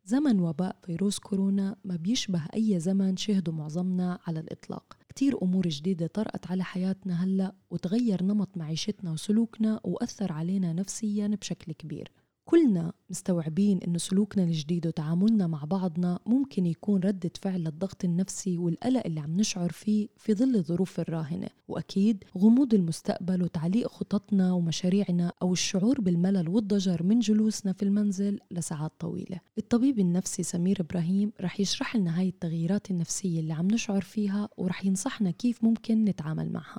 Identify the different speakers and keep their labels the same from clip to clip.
Speaker 1: زمن وباء فيروس كورونا ما بيشبه أي زمن شهده معظمنا على الإطلاق كتير أمور جديدة طرقت على حياتنا هلأ وتغير نمط معيشتنا وسلوكنا وأثر علينا نفسيا بشكل كبير كلنا مستوعبين إنه سلوكنا الجديد وتعاملنا مع بعضنا ممكن يكون ردة فعل للضغط النفسي والقلق اللي عم نشعر فيه في ظل الظروف الراهنة وأكيد غموض المستقبل وتعليق خططنا ومشاريعنا أو الشعور بالملل والضجر من جلوسنا في المنزل لساعات طويلة الطبيب النفسي سمير إبراهيم رح يشرح لنا هاي التغييرات النفسية اللي عم نشعر فيها ورح ينصحنا كيف ممكن نتعامل معها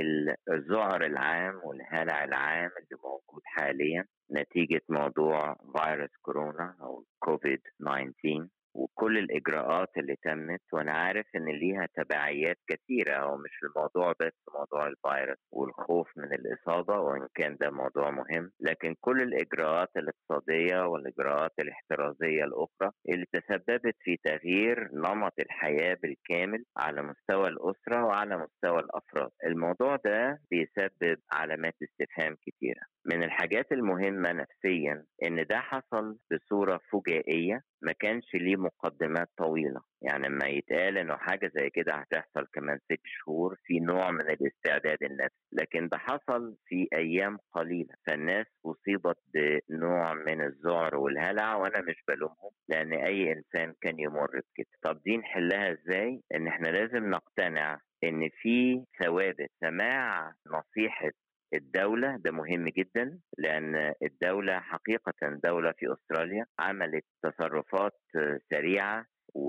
Speaker 2: الذعر العام والهلع العام اللي موجود حاليا نتيجة موضوع فيروس كورونا أو كوفيد 19 وكل الإجراءات اللي تمت وأنا عارف إن ليها تبعيات كثيرة هو مش الموضوع بس موضوع الفيروس والخوف من الإصابة وإن كان ده موضوع مهم لكن كل الإجراءات الاقتصادية والإجراءات الاحترازية الأخرى اللي تسببت في تغيير نمط الحياة بالكامل على مستوى الأسرة وعلى مستوى الأفراد الموضوع ده بيسبب علامات استفهام كثيرة من الحاجات المهمة نفسيا إن ده حصل بصورة فجائية ما كانش ليه مقدمات طويلة يعني لما يتقال انه حاجة زي كده هتحصل كمان ست شهور في نوع من الاستعداد النفسي لكن ده حصل في ايام قليلة فالناس اصيبت بنوع من الذعر والهلع وانا مش بلومهم لان اي انسان كان يمر بكده طب دي نحلها ازاي ان احنا لازم نقتنع ان في ثوابت سماع نصيحة الدولة ده مهم جدا لأن الدولة حقيقة دولة في أستراليا عملت تصرفات سريعة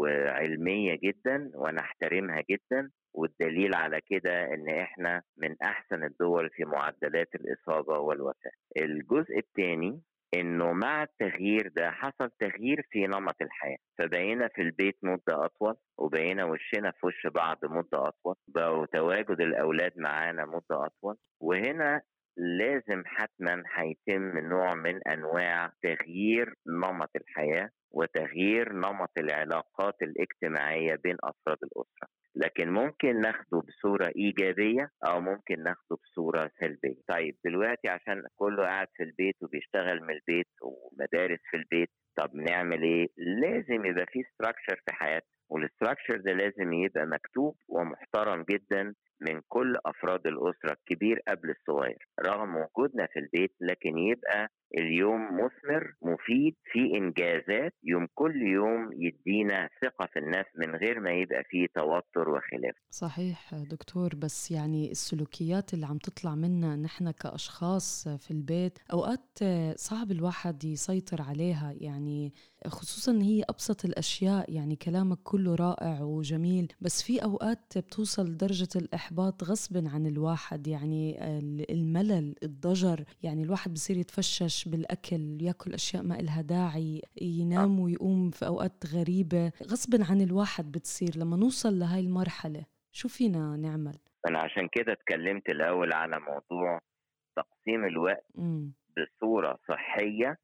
Speaker 2: وعلمية جدا وأنا أحترمها جدا والدليل على كده ان احنا من احسن الدول في معدلات الاصابه والوفاه. الجزء الثاني انه مع التغيير ده حصل تغيير في نمط الحياه فبقينا في البيت مده اطول وبقينا وشنا في وش بعض مده اطول بقوا تواجد الاولاد معانا مده اطول وهنا لازم حتما هيتم نوع من انواع تغيير نمط الحياه وتغيير نمط العلاقات الاجتماعيه بين افراد الاسره لكن ممكن ناخده بصوره ايجابيه او ممكن ناخده بصوره سلبيه طيب دلوقتي عشان كله قاعد في البيت وبيشتغل من البيت ومدارس في البيت طب نعمل ايه لازم يبقى في ستراكشر في حياتنا والاستراكشر ده لازم يبقى مكتوب ومحترم جدا من كل افراد الاسره الكبير قبل الصغير رغم وجودنا في البيت لكن يبقى اليوم مثمر مفيد في انجازات يوم كل يوم يدينا ثقه في النفس من غير ما يبقى فيه توتر وخلاف
Speaker 1: صحيح دكتور بس يعني السلوكيات اللي عم تطلع منا نحن كاشخاص في البيت اوقات صعب الواحد يسيطر عليها يعني خصوصا هي ابسط الاشياء يعني كلامك كله رائع وجميل بس في اوقات بتوصل لدرجه الاحباط غصب عن الواحد يعني الملل الضجر يعني الواحد بصير يتفشش بالاكل ياكل اشياء ما إلها داعي ينام ويقوم في اوقات غريبه غصب عن الواحد بتصير لما نوصل لهي المرحله شو فينا نعمل
Speaker 2: انا عشان كده اتكلمت الاول على موضوع تقسيم الوقت م. بصوره صحيه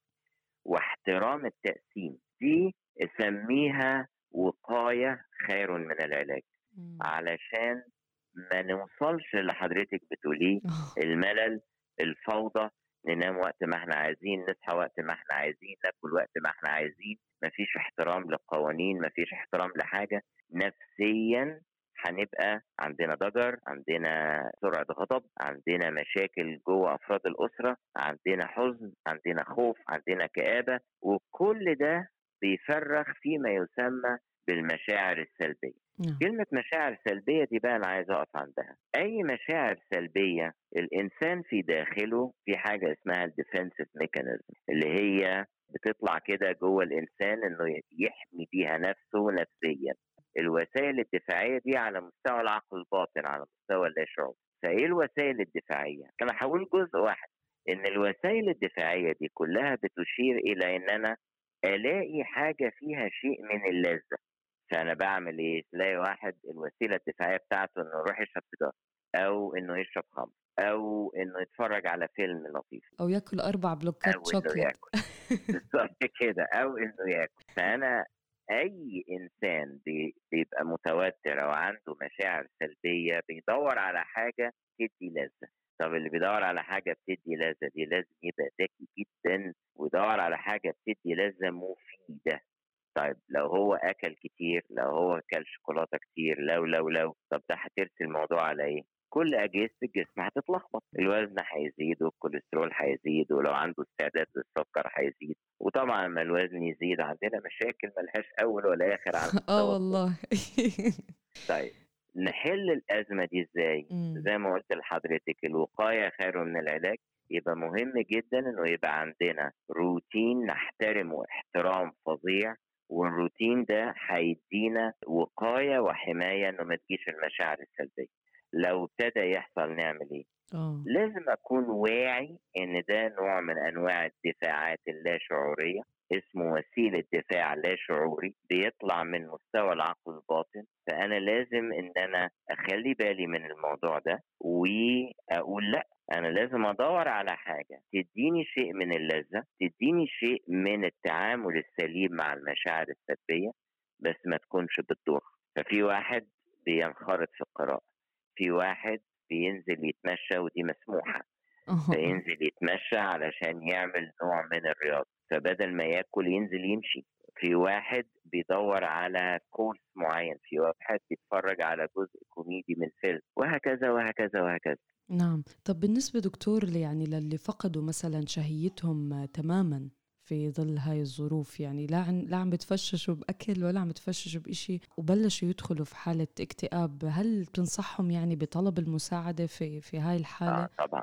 Speaker 2: واحترام التقسيم دي اسميها وقايه خير من العلاج م. علشان ما نوصلش اللي حضرتك بتقوليه الملل الفوضى ننام وقت ما احنا عايزين نصحى وقت ما احنا عايزين ناكل وقت ما احنا عايزين مفيش احترام للقوانين مفيش احترام لحاجه نفسيا هنبقى عندنا ضجر عندنا سرعة غضب عندنا مشاكل جوه أفراد الأسرة عندنا حزن عندنا خوف عندنا كآبة وكل ده بيفرغ فيما يسمى بالمشاعر السلبية نعم. كلمة مشاعر سلبية دي بقى أنا عايز أقف عندها أي مشاعر سلبية الإنسان في داخله في حاجة اسمها الديفنسيف ميكانيزم اللي هي بتطلع كده جوه الإنسان إنه يحمي بيها نفسه نفسيا الوسائل الدفاعية دي على مستوى العقل الباطن على مستوى اللاشعور فإيه الوسائل الدفاعية؟ أنا هقول جزء واحد إن الوسائل الدفاعية دي كلها بتشير إلى إن أنا ألاقي حاجة فيها شيء من اللذة فانا بعمل ايه؟ تلاقي واحد الوسيله الدفاعيه بتاعته انه يروح يشرب سيجاره او انه يشرب خمر او انه يتفرج على فيلم لطيف
Speaker 1: او ياكل اربع بلوكات شوكليت
Speaker 2: بالظبط كده او انه ياكل فانا اي انسان بيبقى متوتر او عنده مشاعر سلبيه بيدور على حاجه تدي لذه طب اللي بيدور على حاجه بتدي لذه دي لازم يبقى ذكي جدا ويدور على حاجه بتدي لذه مفيده طيب لو هو اكل كتير لو هو اكل شوكولاته كتير لو لو لو طب ده هترسي الموضوع على ايه كل اجهزه الجسم هتتلخبط الوزن هيزيد والكوليسترول هيزيد ولو عنده استعداد للسكر هيزيد وطبعا لما الوزن يزيد عندنا مشاكل ملهاش اول ولا اخر على
Speaker 1: اه والله
Speaker 2: طيب نحل الازمه دي ازاي زي ما قلت لحضرتك الوقايه خير من العلاج يبقى مهم جدا انه يبقى عندنا روتين نحترمه احترام فظيع والروتين ده هيدينا وقايه وحمايه انه ما تجيش المشاعر السلبيه لو ابتدى يحصل نعمل ايه؟ أوه. لازم اكون واعي ان ده نوع من انواع الدفاعات اللا شعوريه اسمه وسيله دفاع لا شعوري بيطلع من مستوى العقل الباطن فانا لازم ان انا اخلي بالي من الموضوع ده واقول لا انا لازم ادور على حاجه تديني شيء من اللذه تديني شيء من التعامل السليم مع المشاعر السلبيه بس ما تكونش بتضر ففي واحد بينخرط في القراءه في واحد بينزل يتمشى ودي مسموحه فينزل يتمشى علشان يعمل نوع من الرياضه فبدل ما ياكل ينزل يمشي في واحد بيدور على كورس معين في واحد بيتفرج على جزء كوميدي من فيلم وهكذا وهكذا وهكذا
Speaker 1: نعم طب بالنسبة دكتور يعني للي فقدوا مثلا شهيتهم تماما في ظل هاي الظروف يعني لا عن لا عم بتفششوا باكل ولا عم بتفششوا بشيء وبلشوا يدخلوا في حاله اكتئاب هل بتنصحهم يعني بطلب المساعده في في هاي الحاله
Speaker 2: آه طبعا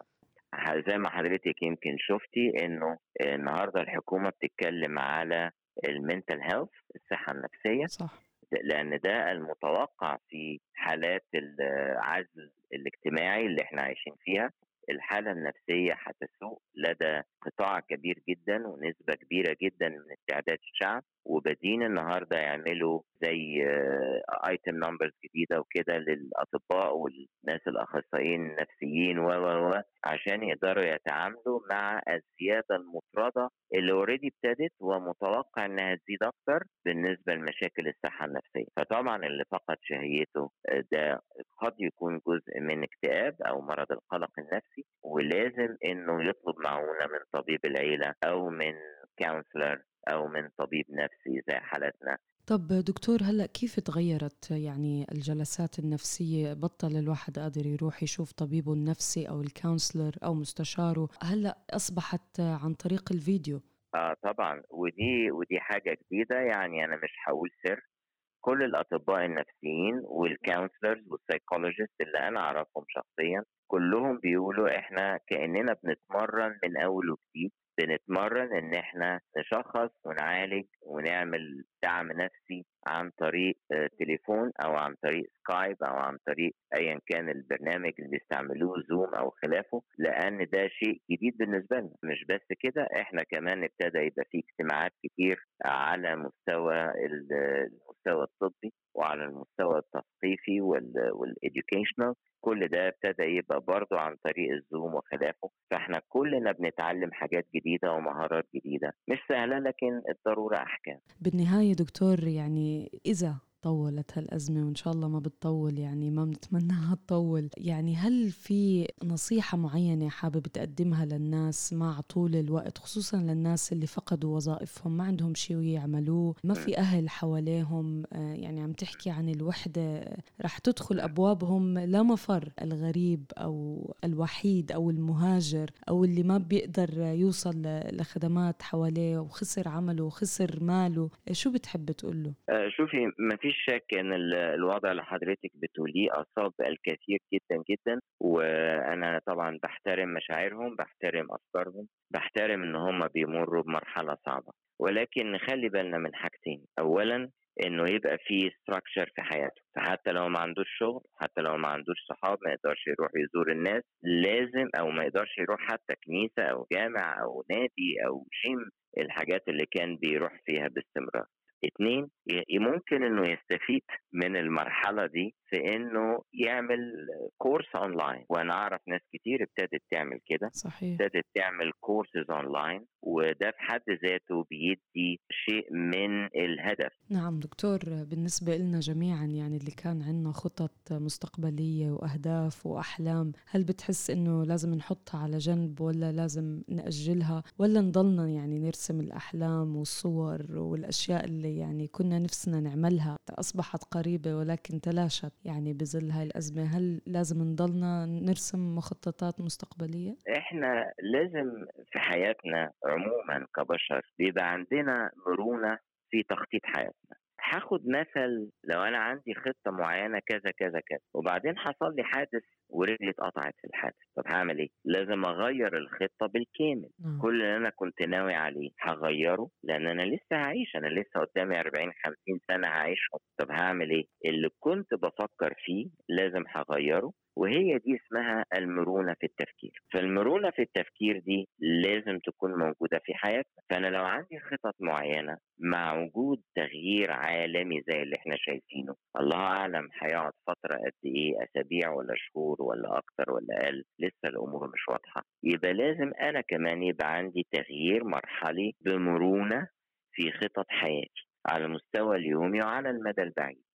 Speaker 2: زي ما حضرتك يمكن شفتي انه النهارده الحكومه بتتكلم على المنتل هيلث الصحه النفسيه
Speaker 1: صح
Speaker 2: لان ده المتوقع في حالات العزل الاجتماعي اللي احنا عايشين فيها الحاله النفسيه هتسوء لدى قطاع كبير جدا ونسبه كبيره جدا من استعداد الشعب وبدين النهارده يعملوا زي ايتم نمبرز جديده وكده للاطباء والناس الاخصائيين النفسيين و و عشان يقدروا يتعاملوا مع الزياده المفرطه اللي اوريدي ابتدت ومتوقع انها تزيد اكتر بالنسبه لمشاكل الصحه النفسيه فطبعا اللي فقد شهيته ده قد يكون جزء من اكتئاب او مرض القلق النفسي ولازم انه يطلب معونه من طبيب العيله او من كونسلر او من طبيب نفسي زي حالتنا
Speaker 1: طب دكتور هلا كيف تغيرت يعني الجلسات النفسيه بطل الواحد قادر يروح يشوف طبيبه النفسي او الكونسلر او مستشاره هلا اصبحت عن طريق الفيديو
Speaker 2: اه طبعا ودي ودي حاجه جديده يعني انا مش هقول سر كل الاطباء النفسيين والكونسلرز والسايكولوجيست اللي انا اعرفهم شخصيا كلهم بيقولوا احنا كاننا بنتمرن من اول وجديد بنتمرن ان احنا نشخص ونعالج ونعمل دعم نفسي عن طريق تليفون او عن طريق سكايب او عن طريق ايا كان البرنامج اللي بيستعملوه زوم او خلافه لان ده شيء جديد بالنسبه لنا مش بس كده احنا كمان ابتدى يبقى في اجتماعات كتير على مستوى المستوى الطبي وعلى المستوى التثقيفي والإديوكيشنال كل ده ابتدى يبقى برضه عن طريق الزوم وخلافه فاحنا كلنا بنتعلم حاجات جديدة ومهارات جديدة مش سهلة لكن الضرورة أحكام
Speaker 1: بالنهاية دكتور يعني إذا طولت هالأزمة وإن شاء الله ما بتطول يعني ما بنتمناها تطول يعني هل في نصيحة معينة حابب تقدمها للناس مع طول الوقت خصوصا للناس اللي فقدوا وظائفهم ما عندهم شيء يعملوه ما في أهل حواليهم يعني عم تحكي عن الوحدة رح تدخل أبوابهم لا مفر الغريب أو الوحيد أو المهاجر أو اللي ما بيقدر يوصل لخدمات حواليه وخسر عمله وخسر ماله شو بتحب تقول له؟
Speaker 2: شوفي ما فيش شك ان الوضع اللي حضرتك بتقوليه اصاب الكثير جدا جدا وانا طبعا بحترم مشاعرهم بحترم افكارهم بحترم ان هم بيمروا بمرحله صعبه ولكن نخلي بالنا من حاجتين اولا انه يبقى في ستراكشر في حياته فحتى لو ما عندوش شغل حتى لو ما عندوش صحاب ما يقدرش يروح يزور الناس لازم او ما يقدرش يروح حتى كنيسه او جامع او نادي او جيم الحاجات اللي كان بيروح فيها باستمرار اثنين ممكن انه يستفيد من المرحله دي في انه يعمل كورس اونلاين وانا اعرف ناس كتير ابتدت تعمل كده
Speaker 1: صحيح
Speaker 2: ابتدت تعمل كورسز اونلاين وده في حد ذاته بيدي شيء من الهدف
Speaker 1: نعم دكتور بالنسبة لنا جميعا يعني اللي كان عندنا خطط مستقبلية وأهداف وأحلام هل بتحس إنه لازم نحطها على جنب ولا لازم نأجلها ولا نضلنا يعني نرسم الأحلام والصور والأشياء اللي يعني كنا نفسنا نعملها أصبحت قريبة ولكن تلاشت يعني بظل هاي الأزمة هل لازم نضلنا نرسم مخططات مستقبلية؟
Speaker 2: إحنا لازم في حياتنا عموما كبشر بيبقى عندنا مرونة في تخطيط حياتنا هاخد مثل لو انا عندي خطه معينه كذا كذا كذا وبعدين حصل لي حادث ورجلي اتقطعت في الحادث طب هعمل ايه لازم اغير الخطه بالكامل م. كل اللي انا كنت ناوي عليه هغيره لان انا لسه هعيش انا لسه قدامي 40 50 سنه هعيشهم طب هعمل ايه اللي كنت بفكر فيه لازم هغيره وهي دي اسمها المرونه في التفكير فالمرونه في التفكير دي لازم تكون موجوده في حياتنا فانا لو عندي خطط معينه مع وجود تغيير عالمي زي اللي احنا شايفينه الله اعلم هيقعد فتره قد ايه اسابيع ولا شهور ولا اكتر ولا اقل لسه الامور مش واضحه يبقى لازم انا كمان يبقى عندي تغيير مرحلي بمرونه في خطط حياتي على المستوى اليومي وعلى المدى البعيد